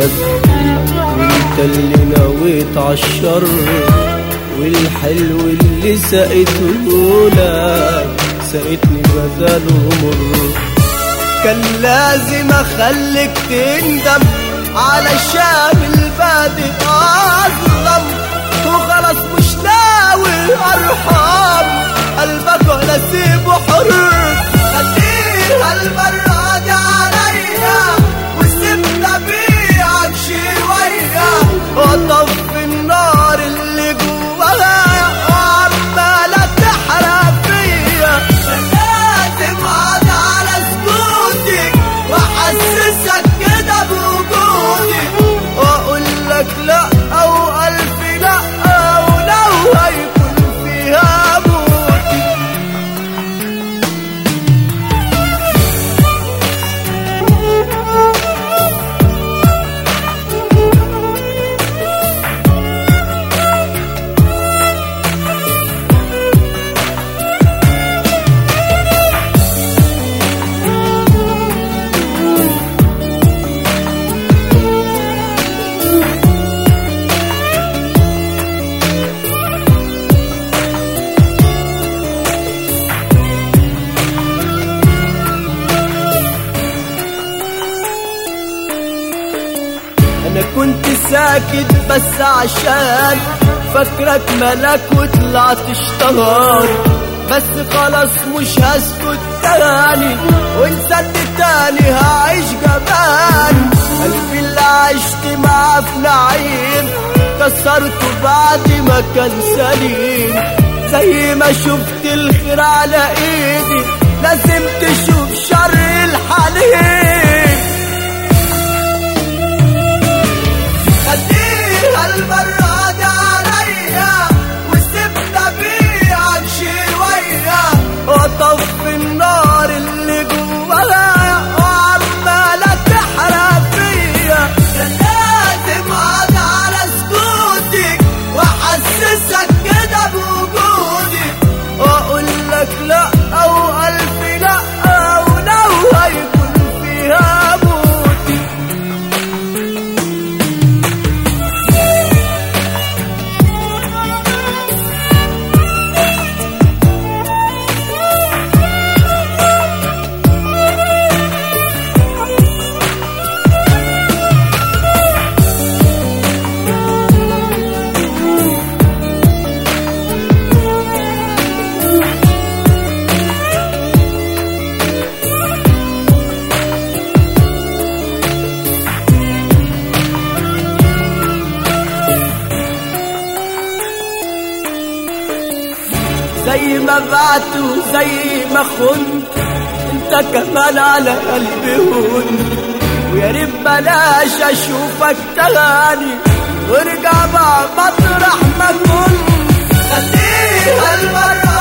لك وانت اللي نويت عالشر والحلو اللي سقيته لك سقيتني بداله مر كان لازم اخليك تندم علشان البادئ اظلم وخلاص مش ناوي ارحم قلبك ولا سيبه حر خليها المرة دي عليا وسيبنا بيعك شوية وطفي النار اللي جواها وعمالة تحرق فيا لازم اقعد على سكوتي واحسسك كده بوجودي واقول لك لا او الف لا ولو هيكون فيها موتي انا كنت ساكت بس عشان فاكرك ملاك وطلعت اشتهار بس خلاص مش هسكت تاني وانسان تاني هعيش جبان قلبي اللي عشت معاه في نعيم كسرته بعد ما كان سليم زي ما شفت الخير على ايدي لازم تشوف شر الحليم خليها المرة دي عليا وسيبنا بيعك شوية وطفي النار اللي جواها وعمالة تحرق فيا كان لازم اقعد على سكوتي واحسسك كده بوجودي واقول لك لا او الف لا ولو هيكون فيها موتي زي ما بعت وزي ما خنت انت كمان على قلبي هون ويا ريت بلاش اشوفك تاني وارجع بقى مطرح ما كنت خليها المرة